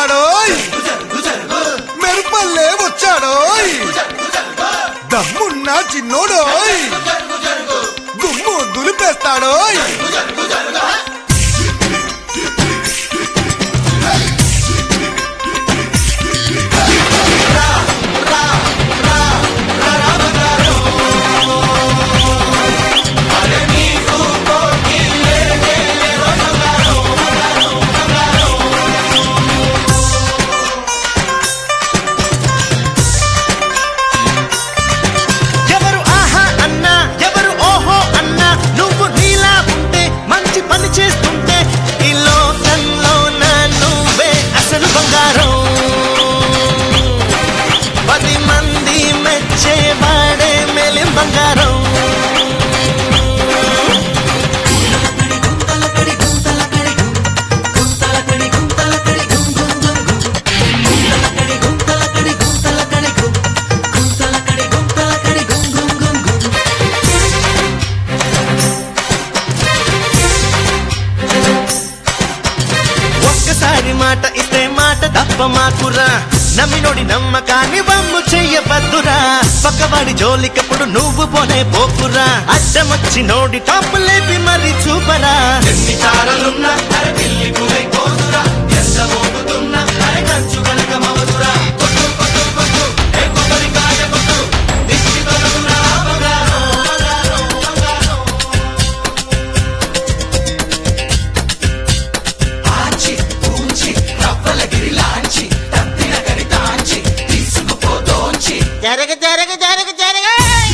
వస్తాడోయ్ మెరుపల్లే వచ్చాడోయ్ దమ్మున్న చిన్నోడోయ్ గుమ్ము దులిపేస్తాడోయ్ ఎవరు ఆహా అన్నా ఎవరు ఓహో అన్నా నువ్వు నీలా ఉంటే మంచి పని చేస్తుంటే ఈ లోకంలో నా నువ్వే అసలు బంగారం పది మంది మెచ్చేవాడే మేలిం బంగారం ఒక్కసారి మాట ఇస్తే మాట తప్ప మాకురా నమ్మినోడి నమ్మకాన్ని వమ్ము చెయ్యవద్దురా పక్కవాడి జోలికప్పుడు నువ్వు పోనే పోకురా అడ్డమొచ్చి నోడి టాపు లేపి మరి చూపరా ఎన్ని తారలున్నా అరే పిల్లి పులై పోదురా ఎంత మోగుతున్నా అరే కంచు కనుక మవదురా కొట్టు కొట్టు కొట్టు ఏ కొబ్బరికాయ కొట్టు దిష్టి తొలగురా బంగారం బంగారం బంగారం ఆంచి ఊంచి రవ్వలగిరి లాంచి తప్పిన గరి తాంచి తీసుకుపోదోంచి జరగ జరగ జరగ జరగ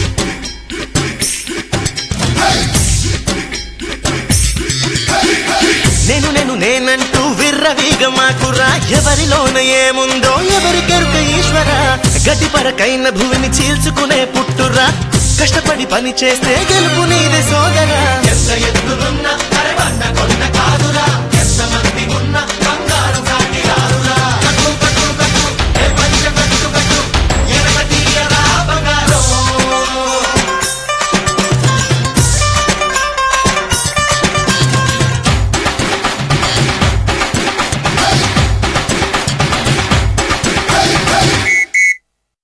నేను నేను నేనంటూ విర్రవీగ మాకురా ఎవరిలోన ఏముందో ఎవరికెరుక ఈశ్వర గడ్డి పరకైన భూమిని చీల్చుకునే పుట్టురా కష్టపడి పని చేస్తే గెలుపు నీదే సోదరా ఎంత ఎత్తులున్న అరే వంద కొండ కాదు